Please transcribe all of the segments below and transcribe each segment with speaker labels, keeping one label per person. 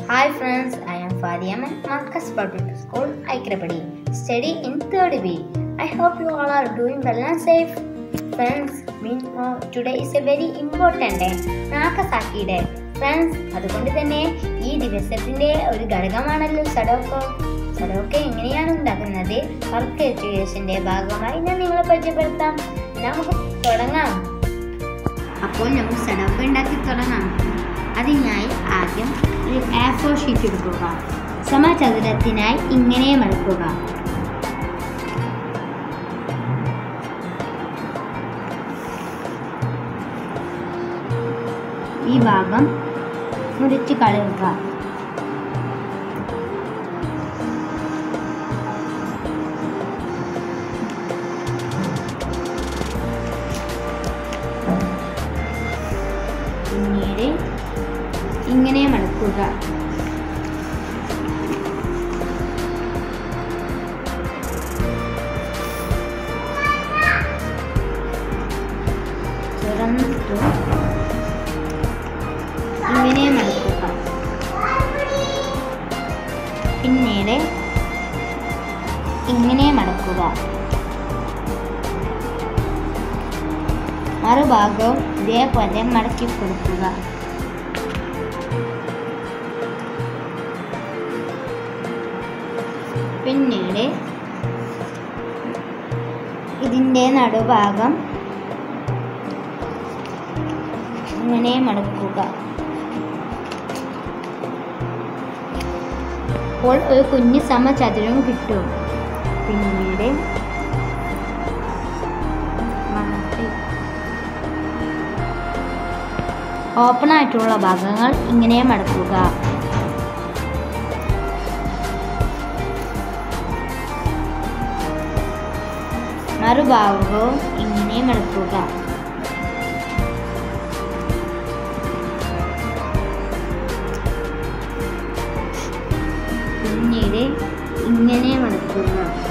Speaker 1: Hi friends, I am Fadiaman, Marcus Public School, Aikrapadi, study in 3rd B. I hope you all are doing well and safe. Friends, we know today is a very important day, Nagasaki day friends അതുകൊണ്ട് തന്നെ ഈ ദിവസത്തിന്റെ ഒരു ഘടകമാണല്ലോ Sadako Sadako എങ്ങനെയാണ് ഉണ്ടാക്കുന്നത് work എഡ്യൂക്കേഷന്റെ ഭാഗമായി ഞാൻ നിങ്ങളെ പരിചയപ്പെടുത്താം നമുക്ക് തുടങ്ങാം അപ്പോൾ നമുക്ക് സഡോക്കോ ഉണ്ടാക്കി തുടങ്ങാം അതിനായി ആദ്യം ഒരു എ ഫോർ ഷീറ്റ് എടുക്കുക സമചതുരത്തിനായി ഇങ്ങനെ മടക്കുക ഈ ഭാഗം മുറിച്ച് കളയുക പിന്നീട് ഇങ്ങനെ മടക്കുക തുറന്നിട്ടു ഇങ്ങനെ മടക്കുക പിന്നീട് ഇങ്ങനെ മടക്കുക മറുഭാഗവും ഇതേപോലെ മടക്കി കൊടുക്കുക പിന്നീട് ഇതിൻ്റെ നടുഭാഗം ഇങ്ങനെ മടക്കുക അപ്പോൾ ഒരു കുഞ്ഞ് സമചതുരം കിട്ടും പിന്നീട് ഓപ്പൺ ആയിട്ടുള്ള ഭാഗങ്ങൾ ഇങ്ങനെ മടക്കുക മറുഭാഗവും ഇങ്ങനെ മടക്കുക പിന്നീട് ഇങ്ങനെ മടക്കുക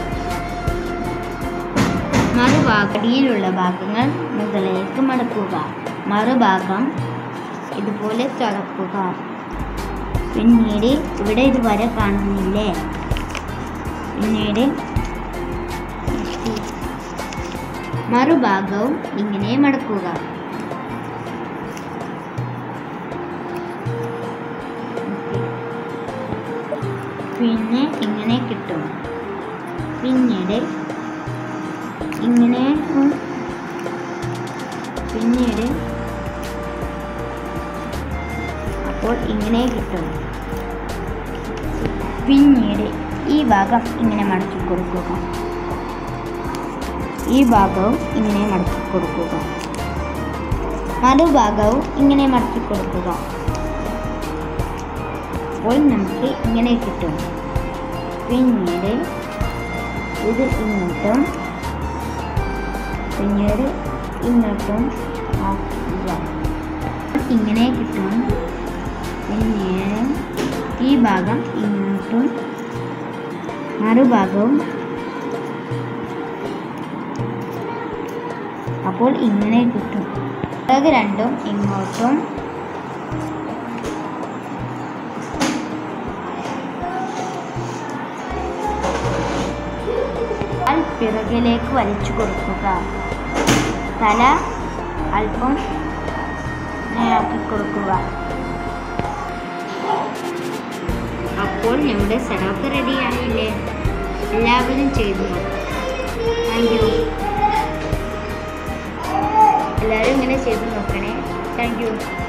Speaker 1: മറുഭാഗടിയിലുള്ള ഭാഗങ്ങൾ മുകളിലേക്ക് മടക്കുക മറുഭാഗം ഇതുപോലെ തുറക്കുക പിന്നീട് ഇവിടെ ഇതുവരെ കാണുന്നില്ലേ പിന്നീട് മറുഭാഗവും ഇങ്ങനെ മടക്കുക പിന്നെ ഇങ്ങനെ കിട്ടും പിന്നീട് ഇങ്ങനെ ഉം, പിന്നീട് അപ്പോൾ ഇങ്ങനെ കിട്ടും പിന്നീട് ഈ ഭാഗം ഇങ്ങനെ മടക്കി കൊടുക്കുക ഈ ഭാഗവും ഇങ്ങനെ മടക്കി കൊടുക്കുക മറുഭാഗവും ഇങ്ങനെ മടക്കി കൊടുക്കുക അപ്പോൾ നമുക്ക് ഇങ്ങനെ കിട്ടും പിന്നീട് ഇത് ഇങ്ങോട്ടും പിന്നീട് ഇങ്ങോട്ടും ആക്കുക ഇങ്ങനെ കിട്ടും പിന്നീട് ഈ ഭാഗം ഇങ്ങോട്ടും മറുഭാഗവും അപ്പോൾ ഇങ്ങനെ കിട്ടും അത് രണ്ടും ഇങ്ങോട്ടും കാൽ പിറകിലേക്ക് വലിച്ചു കൊടുക്കുക തല അല്പം നേരാക്കി കൊടുക്കുക അപ്പോൾ നമ്മുടെ സഡോക്ക് റെഡിയായില്ലേ എല്ലാവരും ചെയ്തു താങ്ക് യു എല്ലാവരും ഇങ്ങനെ ചെയ്തു നോക്കണേ താങ്ക് യു